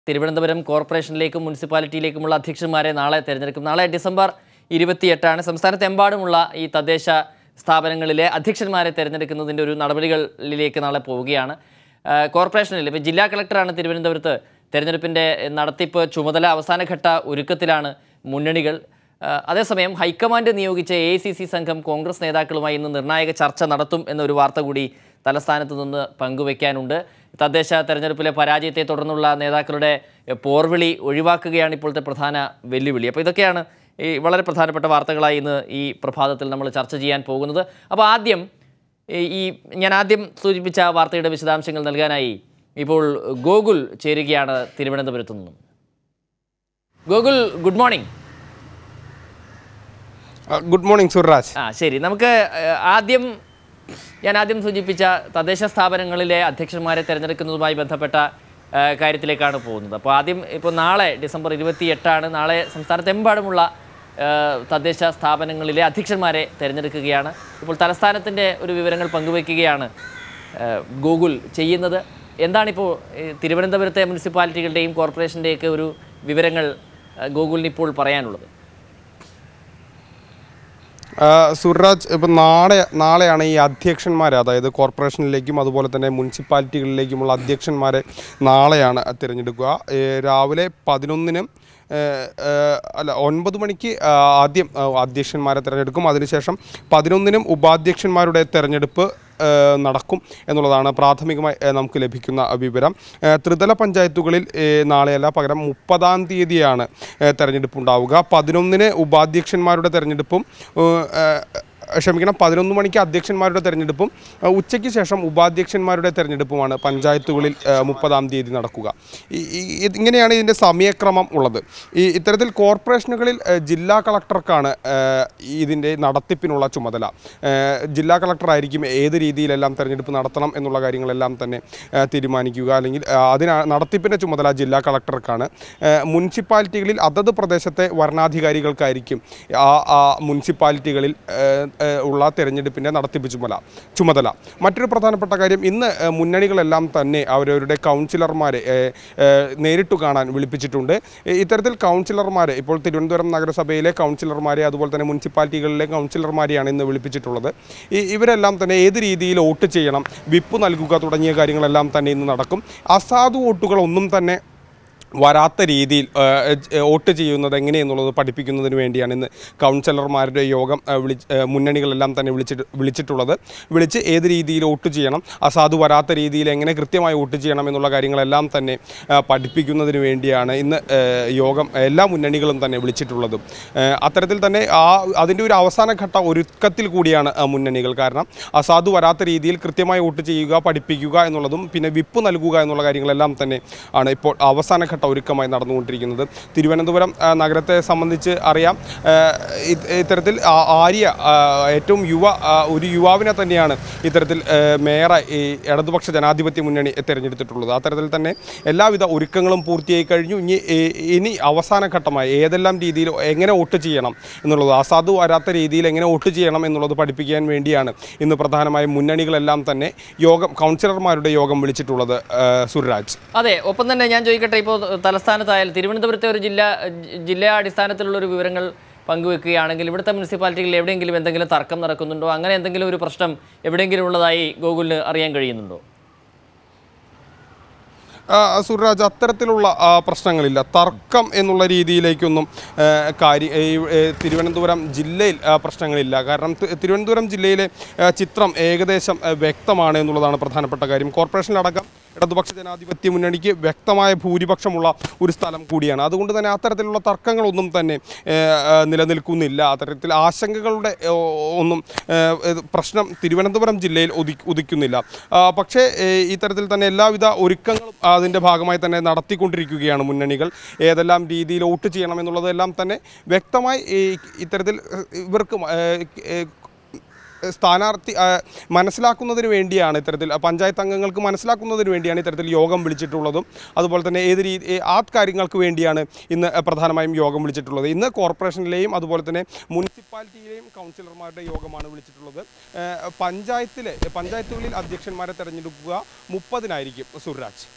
തിരുവനന്തപുരം കോർപ്പറേഷനിലേക്കും മുനിസിപ്പാലിറ്റിയിലേക്കുമുള്ള അധ്യക്ഷന്മാരെ നാളെ തിരഞ്ഞെടുക്കും നാളെ ഡിസംബർ ഇരുപത്തിയെട്ടാണ് സംസ്ഥാനത്തെമ്പാടുമുള്ള ഈ തദ്ദേശ സ്ഥാപനങ്ങളിലെ അധ്യക്ഷന്മാരെ തിരഞ്ഞെടുക്കുന്നതിൻ്റെ ഒരു നടപടികളിലേക്ക് നാളെ പോവുകയാണ് ആ, കോർപ്പറേഷനിൽ ഇപ്പോൾ ജില്ലാ കളക്ടറാണ് തിരുവനന്തപുരത്ത് തെരഞ്ഞെടുപ്പിൻ്റെ നടത്തിപ്പ് ചുമതല അവസാനഘട്ട ഒരുക്കത്തിലാണ് മുന്നണികൾ ആ, അതേസമയം ഹൈക്കമാൻഡ് നിയോഗിച്ച എ സി സി സംഘം കോൺഗ്രസ് നേതാക്കളുമായി ഇന്ന് നിർണായക ചർച്ച നടത്തും എന്നൊരു വാർത്ത കൂടി തലസ്ഥാനത്ത് നിന്ന് പങ്കുവയ്ക്കാനുണ്ട് തദ്ദേശ തെരഞ്ഞെടുപ്പിലെ പരാജയത്തെ തുടർന്നുള്ള നേതാക്കളുടെ എ, പോർവിളി ഒഴിവാക്കുകയാണ് ഇപ്പോഴത്തെ പ്രധാന വെല്ലുവിളി അപ്പോൾ ഇതൊക്കെയാണ് ഈ വളരെ പ്രധാനപ്പെട്ട വാർത്തകളായി ഇന്ന് ഈ പ്രഭാതത്തിൽ നമ്മൾ ചർച്ച ചെയ്യാൻ പോകുന്നത് അപ്പോൾ ആദ്യം ഈ- ഈ ഞാൻ ആദ്യം സൂചിപ്പിച്ച വാർത്തയുടെ വിശദാംശങ്ങൾ നൽകാനായി ഇപ്പോൾ ഗോകുൽ ചേരുകയാണ് തിരുവനന്തപുരത്തു നിന്നും Gokul good morning good morning Suraj ആ ശരി നമുക്ക് ഏഹ്, ആദ്യം ഞാൻ ആദ്യം സൂചിപ്പിച്ച തദ്ദേശ സ്ഥാപനങ്ങളിലെ അധ്യക്ഷന്മാരെ തിരഞ്ഞെടുക്കുന്നതുമായി ബന്ധപ്പെട്ട ഏഹ്, കാര്യത്തിലേക്കാണ് പോകുന്നത് അപ്പോൾ ആദ്യം ഇപ്പോൾ നാളെ ഡിസംബർ ഇരുപത്തി എട്ടാണ് നാളെ സംസ്ഥാനത്തെമ്പാടുമുള്ള ഏഹ്, തദ്ദേശ സ്ഥാപനങ്ങളിലെ അധ്യക്ഷന്മാരെ തിരഞ്ഞെടുക്കുകയാണ് ഇപ്പോൾ തലസ്ഥാനത്തിൻ്റെ ഒരു വിവരങ്ങൾ പങ്കുവയ്ക്കുകയാണ് ഏഹ്, ഗൂഗിൾ ചെയ്യുന്നത് എന്താണിപ്പോൾ ഏഹ്, തിരുവനന്തപുരത്തെ മുനിസിപ്പാലിറ്റികളുടെയും കോർപ്പറേഷൻ്റെയൊക്കെ ഒരു വിവരങ്ങൾ ഏഹ്, ഗൂഗിളിന് ഇപ്പോൾ പറയാനുള്ളത് സുർരാജ് ഇപ്പം നാളെ നാളെയാണ് ഈ അധ്യക്ഷന്മാരെ അതായത് കോർപ്പറേഷനിലേക്കും അതുപോലെ തന്നെ മുനിസിപ്പാലിറ്റികളിലേക്കുമുള്ള അധ്യക്ഷന്മാരെ നാളെയാണ് തിരഞ്ഞെടുക്കുക ഏ, രാവിലെ പതിനൊന്നിനും ഏ, ഏ, അല്ല ഒൻപത് മണിക്ക് ആ, ആദ്യം ആ, അധ്യക്ഷന്മാരെ തിരഞ്ഞെടുക്കും അതിനുശേഷം പതിനൊന്നിനും ഉപാധ്യക്ഷന്മാരുടെ തിരഞ്ഞെടുപ്പ് ഏ, നടക്കും എന്നുള്ളതാണ് പ്രാഥമികമായി ഏ, നമുക്ക് ലഭിക്കുന്ന വിവരം ഏ, ത്രിതല പഞ്ചായത്തുകളിൽ ഏ, നാളെയല്ല പകരം മുപ്പതാം തീയതിയാണ് ഏ, തെരഞ്ഞെടുപ്പ് ഉണ്ടാവുക പതിനൊന്നിന് ഉപാധ്യക്ഷന്മാരുടെ തെരഞ്ഞെടുപ്പും ഏ, ഏ, ക്ഷമിക്കണം പതിനൊന്ന് മണിക്ക് അധ്യക്ഷന്മാരുടെ തെരഞ്ഞെടുപ്പും ഏ, ഉച്ചയ്ക്ക് ശേഷം ഉപാധ്യക്ഷന്മാരുടെ തെരഞ്ഞെടുപ്പുമാണ് പഞ്ചായത്തുകളിൽ ഏ, മുപ്പതാം തീയതി നടക്കുക ഈ- ഈ- ഇത് ഇങ്ങനെയാണ് ഇതിൻ്റെ സമയക്രമം ഉള്ളത് ഈ ഇത്തരത്തിൽ കോർപ്പറേഷനുകളിൽ ഏ, ജില്ലാ കളക്ടർക്കാണ് ഏ, ഇതിൻ്റെ നടത്തിപ്പിനുള്ള ചുമതല ഏ, ജില്ലാ കളക്ടറായിരിക്കും ഏത് രീതിയിലെല്ലാം തെരഞ്ഞെടുപ്പ് നടത്തണം എന്നുള്ള കാര്യങ്ങളെല്ലാം തന്നെ ഏ, തീരുമാനിക്കുക അല്ലെങ്കിൽ ആ, അതിന് നടത്തിപ്പിൻ്റെ ചുമതല ജില്ലാ കളക്ടർക്കാണ് ഏ, മുനിസിപ്പാലിറ്റികളിൽ അതത് പ്രദേശത്തെ വരണാധികാരികൾക്കായിരിക്കും ആ ആ മുനിസിപ്പാലിറ്റികളിൽ ഏ, ഏ, ഉള്ള തെരഞ്ഞെടുപ്പിൻ്റെ നടത്തിപ്പ് ചുമതല ചുമതല മറ്റൊരു പ്രധാനപ്പെട്ട കാര്യം ഇന്ന് ഏ, മുന്നണികളെല്ലാം തന്നെ അവരവരുടെ കൗൺസിലർമാരെ ഏ, ഏ, നേരിട്ട് കാണാൻ വിളിപ്പിച്ചിട്ടുണ്ട് ഏ, ഇത്തരത്തിൽ കൗൺസിലർമാരെ ഇപ്പോൾ തിരുവനന്തപുരം നഗരസഭയിലെ കൗൺസിലർമാരെ അതുപോലെ തന്നെ മുനിസിപ്പാലിറ്റികളിലെ കൗൺസിലർമാരെയാണ് ഇന്ന് വിളിപ്പിച്ചിട്ടുള്ളത് ഈ ഇവരെല്ലാം തന്നെ ഏത് രീതിയിൽ വോട്ട് ചെയ്യണം വിപ്പ് നൽകുക തുടങ്ങിയ കാര്യങ്ങളെല്ലാം തന്നെ ഇന്ന് നടക്കും അസാധു വോട്ടുകളൊന്നും തന്നെ വരാത്ത രീതിയിൽ ആ, ഏ, വോട്ട് ചെയ്യുന്നത് എങ്ങനെയെന്നുള്ളത് പഠിപ്പിക്കുന്നതിന് വേണ്ടിയാണ് ഇന്ന് കൗൺസിലർമാരുടെ യോഗം ആ, വിളി ആ, മുന്നണികളെല്ലാം തന്നെ വിളിച്ചിട്ട് വിളിച്ചിട്ടുള്ളത് വിളിച്ച് ഏത് രീതിയിൽ വോട്ട് ചെയ്യണം അസാധു വരാത്ത രീതിയിൽ എങ്ങനെ കൃത്യമായി വോട്ട് ചെയ്യണം എന്നുള്ള കാര്യങ്ങളെല്ലാം തന്നെ ആ, പഠിപ്പിക്കുന്നതിന് വേണ്ടിയാണ് ഇന്ന് ആ, യോഗം എല്ലാ മുന്നണികളും തന്നെ വിളിച്ചിട്ടുള്ളത് ആ, അത്തരത്തിൽ തന്നെ ആ അതിൻ്റെ ഒരു അവസാനഘട്ട ഒരുക്കത്തിൽ കൂടിയാണ് ആ, മുന്നണികൾ കാരണം അസാധു വരാത്ത രീതിയിൽ കൃത്യമായി വോട്ട് ചെയ്യുക പഠിപ്പിക്കുക എന്നുള്ളതും പിന്നെ വിപ്പ് നൽകുക എന്നുള്ള കാര്യങ്ങളെല്ലാം തന്നെ ആണ് ഇപ്പോൾ അവസാനഘട്ട ഒരുക്കമായി നടന്നുകൊണ്ടിരിക്കുന്നത് തിരുവനന്തപുരം ആ, നഗരത്തെ സംബന്ധിച്ച് അറിയാം ആ, ഇത് ഇത്തരത്തിൽ ആ- ആര്യ ആ, ഏറ്റവും യുവ ആ, ഒരു യുവാവിനെ തന്നെയാണ് ഇത്തരത്തിൽ ആ, മേയറായി ഈ ഇടതുപക്ഷ ജനാധിപത്യ മുന്നണി തിരഞ്ഞെടുത്തിട്ടുള്ളത് അത്തരത്തിൽ തന്നെ എല്ലാവിധ ഒരുക്കങ്ങളും പൂർത്തിയായി കഴിഞ്ഞു ഇനി ഈ- ഇനി അവസാന ഘട്ടമായി ഏതെല്ലാം രീതിയിൽ എങ്ങനെ വോട്ട് ചെയ്യണം എന്നുള്ളത് അസാധു വരാത്ത രീതിയിൽ എങ്ങനെ വോട്ട് ചെയ്യണം എന്നുള്ളത് പഠിപ്പിക്കാൻ വേണ്ടിയാണ് ഇന്ന് പ്രധാനമായും മുന്നണികളെല്ലാം തന്നെ യോഗം കൗൺസിലർമാരുടെ യോഗം വിളിച്ചിട്ടുള്ളത് ആ, സുർരാജ് അതെ ഒപ്പം തന്നെ ഞാൻ ചോദിക്കട്ടെ ഇപ്പോൾ തലസ്ഥാനത്തായാലും തിരുവനന്തപുരത്തെ ഒരു ജില്ലാ ജി- ജില്ലാ അടിസ്ഥാനത്തിലുള്ള ഒരു വിവരങ്ങൾ പങ്കുവെക്കുകയാണെങ്കിൽ ഇവിടുത്തെ മുനിസിപ്പാലിറ്റികളിൽ എവിടെയെങ്കിലും എന്തെങ്കിലും തർക്കം നടക്കുന്നുണ്ടോ അങ്ങനെ എന്തെങ്കിലും ഒരു പ്രശ്നം എവിടെയെങ്കിലും ഉള്ളതായി ഗൂഗിളിന് അറിയാൻ കഴിയുന്നുണ്ടോ ആ, സുർരാജ് അത്തരത്തിലുള്ള ആ, പ്രശ്നങ്ങളില്ല തർക്കം എന്നുള്ള രീതിയിലേക്കൊന്നും ആ, കാര്യം ഈ, ഏ, തിരുവനന്തപുരം ജില്ലയിൽ ആ, പ്രശ്നങ്ങളില്ല കാരണം തി- തിരുവനന്തപുരം ജില്ലയിലെ ആ, ചിത്രം ഏകദേശം ആ, വ്യക്തമാണ് എന്നുള്ളതാണ് പ്രധാനപ്പെട്ട കാര്യം കോർപ്പറേഷനിലടക്കം ഇടതുപക്ഷ ജനാധിപത്യ മുന്നണിക്ക് വ്യക്തമായ ഭൂരിപക്ഷമുള്ള ഒരു സ്ഥലം കൂടിയാണ് അതുകൊണ്ട് തന്നെ അത്തരത്തിലുള്ള തർക്കങ്ങളൊന്നും തന്നെ ഏ, ആ, നിലനിൽക്കുന്നില്ല അത്തരത്തിൽ ആശങ്കകളുടെ ഓ, ഒന്നും ഏ, ഇത് പ്രശ്നം തിരുവനന്തപുരം ജില്ലയിൽ ഉദി ഉദിക്കുന്നില്ല ആ, പക്ഷേ ഏ, ഇത്തരത്തിൽ തന്നെ എല്ലാവിധ ഒരുക്കങ്ങളും അതിൻ്റെ ഭാഗമായി തന്നെ നടത്തിക്കൊണ്ടിരിക്കുകയാണ് മുന്നണികൾ ഏതെല്ലാം രീതിയിൽ വോട്ട് ചെയ്യണം എന്നുള്ളതെല്ലാം തന്നെ വ്യക്തമായി ഈ ഇത്തരത്തിൽ ഏഹ്, ഇവർക്ക് മ- ഏഹ്, ഏഹ്, സ്ഥാനാർത്ഥി ആ, മനസ്സിലാക്കുന്നതിന് വേണ്ടിയാണ് ഇത്തരത്തിൽ ആ, പഞ്ചായത്ത് അംഗങ്ങൾക്ക് മനസ്സിലാക്കുന്നതിന് വേണ്ടിയാണ് ഇത്തരത്തിൽ യോഗം വിളിച്ചിട്ടുള്ളതും അതുപോലെ തന്നെ ഏത് രീതി ഏ- ആ കാര്യങ്ങൾക്ക് വേണ്ടിയാണ് ഇന്ന് പ്രധാനമായും യോഗം വിളിച്ചിട്ടുള്ളത് ഇന്ന് കോർപ്പറേഷനിലെയും അതുപോലെ തന്നെ മുനിസിപ്പാലിറ്റിയിലെയും കൗൺസിലർമാരുടെ യോഗമാണ് വിളിച്ചിട്ടുള്ളത് ഏ, പഞ്ചായത്തിലെ പഞ്ചായത്തുകളിൽ അധ്യക്ഷന്മാരെ തെരഞ്ഞെടുക്കുക മുപ്പതിനായിരിക്കും സുരാജ്